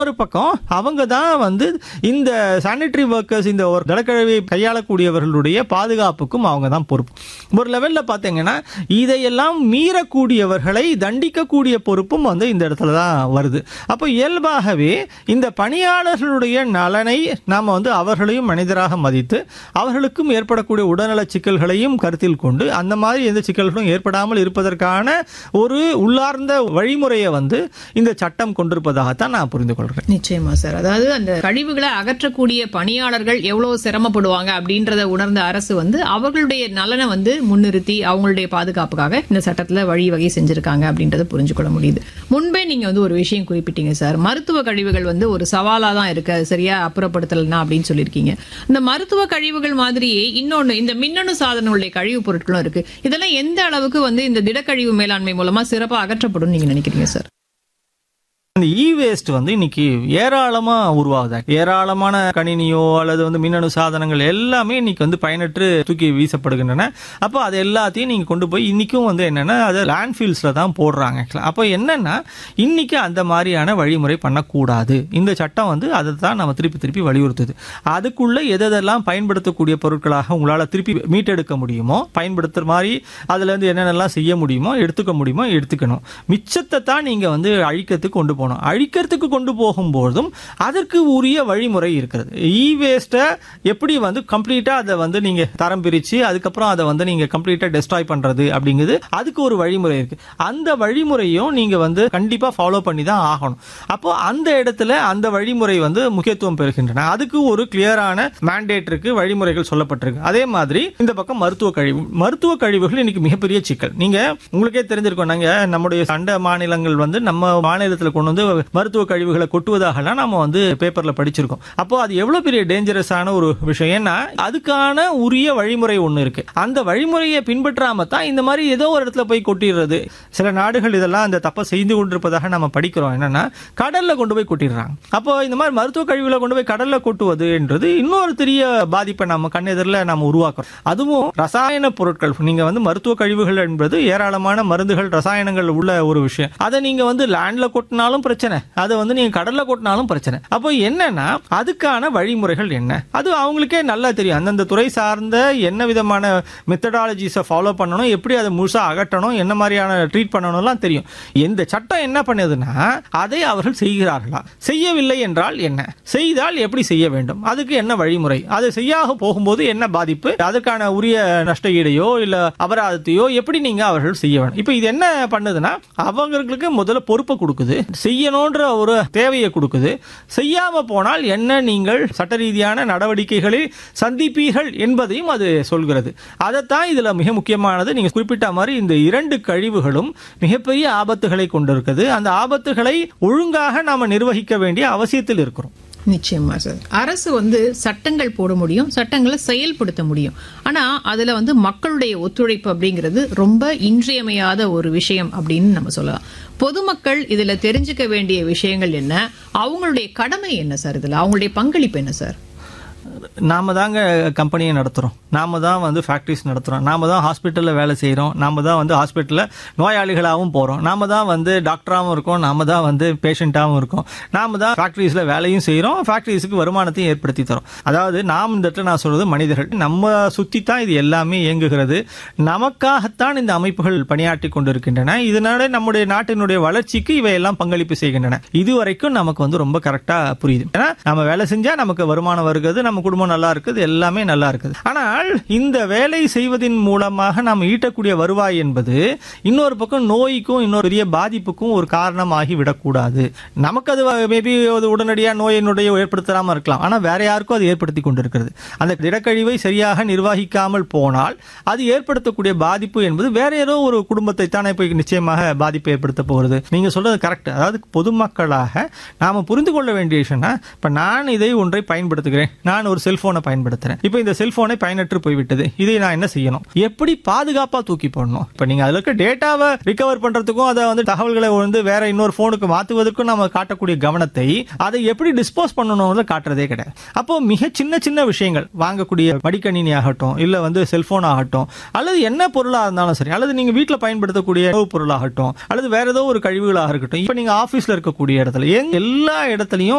ஒரு பக்கம் அவங்க தான் வந்து இந்த சானிட்டரி ஒர்க்கர்ஸ் இந்த ஒரு திடக்கழிவை கையாளக்கூடியவர்களுடைய பாதுகாப்புக்கும் அவங்க தான் பொறுப்பு ஒரு லெவலில் பார்த்தீங்கன்னா இதையெல்லாம் மீறக்கூடியவர்களை தண்டிக்கக்கூடிய பொறுப்பும் வந்து இந்த இடத்துல தான் வருது அப்போ இயல்பாகவே இந்த பணியாளர்களுடைய நலனை நாம் வந்து அவர்களையும் மனிதராக மதித்து அவர்களுக்கும் ஏற்படக்கூடிய உடல்நல சிக்கல்களையும் கருத்தில் கொண்டு அந்த மாதிரி எந்த சிக்கல்களும் ஏற்படாமல் இருப்பதற்கான ஒரு உள்ளார்ந்த வழிமுறையை வந்து இந்த சட்டம் கொண்டிருப்பதாகத்தான் நான் புரிந்து கொள்கிறேன் நிச்சயமா சார் அதாவது அந்த கழிவுகளை அகற்றக்கூடிய பணியாளர்கள் எவ்வளவு சிரமப்படுவாங்க அப்படின்றத உணர்ந்த அரசு வந்து அவர்களுடைய நலனை வந்து முன்னிறுத்தி அவங்களுடைய பாதுகாப்புக்காக இந்த சட்டத்துல வழிவகை செஞ்சிருக்காங்க அப்படின்றத புரிஞ்சுக்கொள்ள முடியுது முன்பே நீங்க வந்து ஒரு விஷயம் குறிப்பிட்டீங்க சார் மருத்துவ கழிவுகள் வந்து ஒரு சவாலா தான் இருக்கு அது சரியா அப்புறப்படுத்தலைன்னா அப்படின்னு சொல்லியிருக்கீங்க இந்த மருத்துவ கழிவுகள் மாதிரியே இன்னொன்னு இந்த மின்னணு சாதனங்களுடைய கழிவுப் பொருட்களும் இருக்கு இதெல்லாம் எந்த அளவுக்கு வந்து இந்த திடக்கழிவு மேலாண்மை மூலமா சிறப்பா அகற்றப்படும் நீங்க நினைக்கிறீங்க சார் இந்த இ வேஸ்ட் வந்து இன்னைக்கு ஏராளமா உருவாகுது ஏராளமான கணினியோ அல்லது வந்து மின்னணு சாதனங்கள் எல்லாமே இன்னைக்கு வந்து பயனற்று தூக்கி வீசப்படுகின்றன அப்போ அது எல்லாத்தையும் நீங்க கொண்டு போய் இன்னைக்கும் வந்து என்னன்னா அது லேண்ட்ஃபீல்ஸ்ல தான் போடுறாங்க actually. அப்போ என்னன்னா இன்னைக்கு அந்த மாதிரியான வழிமுறை பண்ணக்கூடாது இந்த சட்டம் வந்து அதை தான் நம்ம திருப்பி திருப்பி வலியுறுத்துது அதுக்குள்ள எதெல்லாம் பயன்படுத்தக்கூடிய பொருட்களாக உங்களால திருப்பி மீட்டெடுக்க முடியுமோ பயன்படுத்துற மாதிரி அதுல இருந்து என்னென்னலாம் செய்ய முடியுமோ எடுத்துக்க முடியுமோ எடுத்துக்கணும் மிச்சத்தை தான் நீங்க வந்து அழிக்கிறதுக்கு கொண்டு போகணும் அழிக்கிறதுக்கு கொண்டு போகும்போதும் அதற்கு உரிய வழிமுறை இருக்கிறது இ வேஸ்ட்டை எப்படி வந்து கம்ப்ளீட்டா அதை வந்து நீங்க தரம் பிரிச்சு அதுக்கப்புறம் அதை வந்து நீங்க கம்ப்ளீட்டா டெஸ்ட்ராய் பண்றது அப்படிங்கிறது அதுக்கு ஒரு வழிமுறை இருக்கு அந்த வழிமுறையும் நீங்க வந்து கண்டிப்பா ஃபாலோ பண்ணி தான் ஆகணும் அப்போ அந்த இடத்துல அந்த வழிமுறை வந்து முக்கியத்துவம் பெறுகின்றன அதுக்கு ஒரு கிளியரான மேண்டேட் இருக்கு வழிமுறைகள் சொல்லப்பட்டிருக்கு அதே மாதிரி இந்த பக்கம் மருத்துவ கழிவு மருத்துவ கழிவுகள் இன்னைக்கு மிகப்பெரிய சிக்கல் நீங்க உங்களுக்கே தெரிஞ்சிருக்கோம் நாங்க நம்முடைய சண்ட மாநிலங்கள் வந்து நம்ம மாநிலத்தில் கொண்டு வந்து மருத்துவ கழிவுகளை கொட்டுவதாகலாம் நம்ம வந்து பேப்பர்ல படிச்சிருக்கோம் அப்போ அது எவ்வளவு பெரிய டேஞ்சரஸான ஒரு விஷயம் ஏன்னா அதுக்கான உரிய வழிமுறை ஒண்ணு இருக்கு அந்த வழிமுறையை பின்பற்றாம தான் இந்த மாதிரி ஏதோ ஒரு இடத்துல போய் கொட்டிடுறது சில நாடுகள் இதெல்லாம் அந்த தப்பை செய்து கொண்டிருப்பதாக நம்ம படிக்கிறோம் என்னன்னா கடல்ல கொண்டு போய் கொட்டிடுறாங்க அப்போ இந்த மாதிரி மருத்துவ கழிவுகளை கொண்டு போய் கடல்ல கொட்டுவது என்றது இன்னொரு பெரிய பாதிப்பை நம்ம கண்ணெதிரில் நம்ம உருவாக்குறோம் அதுவும் ரசாயன பொருட்கள் நீங்க வந்து மருத்துவ கழிவுகள் என்பது ஏராளமான மருந்துகள் ரசாயனங்கள் உள்ள ஒரு விஷயம் அதை நீங்க வந்து லேண்ட்ல கொட்டினாலும் பிரச்சனை அதை வந்து நீங்க கடல்ல கொட்டினாலும் பிரச்சனை அப்போ என்னன்னா அதுக்கான வழிமுறைகள் என்ன அது அவங்களுக்கே நல்லா தெரியும் அந்தந்த துறை சார்ந்த என்ன விதமான மெத்தடாலஜிஸை ஃபாலோ பண்ணணும் எப்படி அதை முழுசா அகற்றணும் என்ன மாதிரியான ட்ரீட் பண்ணணும்லாம் தெரியும் இந்த சட்டம் என்ன பண்ணுதுன்னா அதை அவர்கள் செய்கிறார்களா செய்யவில்லை என்றால் என்ன செய்தால் எப்படி செய்ய வேண்டும் அதுக்கு என்ன வழிமுறை அது செய்யாக போகும்போது என்ன பாதிப்பு அதற்கான உரிய நஷ்ட ஈடையோ இல்ல அபராதத்தையோ எப்படி நீங்க அவர்கள் செய்ய வேண்டும் இப்போ இது என்ன பண்ணுதுன்னா அவங்களுக்கு முதல்ல பொறுப்பை கொடுக்குது செய்யணுன்ற ஒரு தேவையை கொடுக்குது செய்யாம போனால் என்ன நீங்கள் சட்ட ரீதியான நடவடிக்கைகளை சந்திப்பீர்கள் என்பதையும் அது சொல்கிறது அதைத்தான் இதுல மிக முக்கியமானது நீங்க குறிப்பிட்ட மாதிரி இந்த இரண்டு கழிவுகளும் மிகப்பெரிய ஆபத்துகளை கொண்டிருக்குது அந்த ஆபத்துகளை ஒழுங்காக நாம நிர்வகிக்க வேண்டிய அவசியத்தில் இருக்கிறோம் நிச்சயமா சார் அரசு வந்து சட்டங்கள் போட முடியும் சட்டங்களை செயல்படுத்த முடியும் ஆனா அதுல வந்து மக்களுடைய ஒத்துழைப்பு அப்படிங்கிறது ரொம்ப இன்றியமையாத ஒரு விஷயம் அப்படின்னு நம்ம சொல்லலாம் பொதுமக்கள் இதுல தெரிஞ்சுக்க வேண்டிய விஷயங்கள் என்ன அவங்களுடைய கடமை என்ன சார் இதுல அவங்களுடைய பங்களிப்பு என்ன சார் நாம தாங்க கம்பெனியை நடத்துகிறோம் நாம தான் வந்து ஃபேக்ட்ரிஸ் நடத்துகிறோம் நாம தான் ஹாஸ்பிட்டலில் வேலை செய்கிறோம் நாம தான் வந்து ஹாஸ்பிட்டலில் நோயாளிகளாகவும் போகிறோம் நாம தான் வந்து டாக்டராகவும் இருக்கோம் நாம தான் வந்து பேஷண்ட்டாகவும் இருக்கோம் நாம தான் ஃபேக்ட்ரிஸில் வேலையும் செய்கிறோம் ஃபேக்ட்ரிஸுக்கு வருமானத்தையும் ஏற்படுத்தி தரோம் அதாவது நாம் இந்த இடத்துல நான் சொல்றது மனிதர்கள் நம்ம சுற்றி தான் இது எல்லாமே இயங்குகிறது நமக்காகத்தான் இந்த அமைப்புகள் பணியாற்றி கொண்டிருக்கின்றன இதனால நம்முடைய நாட்டினுடைய வளர்ச்சிக்கு இவையெல்லாம் பங்களிப்பு செய்கின்றன இதுவரைக்கும் நமக்கு வந்து ரொம்ப கரெக்டாக புரியுது ஏன்னா நம்ம வேலை செஞ்சா நமக்கு வருமானம் வருகிறது நம்ம குடும்பம் நல்லா இருக்குது எல்லாமே நல்லா இருக்குது ஆனால் இந்த வேலை செய்வதின் மூலமாக நாம் ஈட்டக்கூடிய வருவாய் என்பது இன்னொரு பக்கம் நோய்க்கும் இன்னொரு பெரிய பாதிப்புக்கும் ஒரு காரணமாகி விடக்கூடாது நமக்கு அது மேபி உடனடியாக நோயினுடைய ஏற்படுத்தாம இருக்கலாம் ஆனால் வேற யாருக்கும் அது ஏற்படுத்தி கொண்டிருக்கிறது அந்த திடக்கழிவை சரியாக நிர்வகிக்காமல் போனால் அது ஏற்படுத்தக்கூடிய பாதிப்பு என்பது வேற ஏதோ ஒரு குடும்பத்தை தானே போய் நிச்சயமாக பாதிப்பு ஏற்படுத்த போகிறது நீங்க சொல்றது கரெக்ட் அதாவது பொதுமக்களாக நாம புரிந்து கொள்ள வேண்டிய விஷயம்னா இப்ப நான் இதை ஒன்றை பயன்படுத்துகிறேன் நான் நான் ஒரு செல்போனை பயன்படுத்துறேன் இப்போ இந்த செல்போனை பயனற்று போய்விட்டது இதை நான் என்ன செய்யணும் எப்படி பாதுகாப்பா தூக்கி போடணும் இப்போ நீங்க அதுல இருக்க டேட்டாவை ரிகவர் பண்றதுக்கும் அதை வந்து தகவல்களை வந்து வேற இன்னொரு போனுக்கு மாத்துவதற்கும் நம்ம காட்டக்கூடிய கவனத்தை அதை எப்படி டிஸ்போஸ் பண்ணணும்னு காட்டுறதே கிடையாது அப்போ மிக சின்ன சின்ன விஷயங்கள் வாங்கக்கூடிய மடிக்கணினி ஆகட்டும் இல்ல வந்து செல்போன் ஆகட்டும் அல்லது என்ன பொருளா இருந்தாலும் சரி அல்லது நீங்க வீட்டுல பயன்படுத்தக்கூடிய உணவுப் பொருளாகட்டும் அல்லது வேற ஏதோ ஒரு கழிவுகளாக இருக்கட்டும் இப்போ நீங்க ஆபீஸ்ல இருக்கக்கூடிய இடத்துல எங்க- எல்லா இடத்துலயும்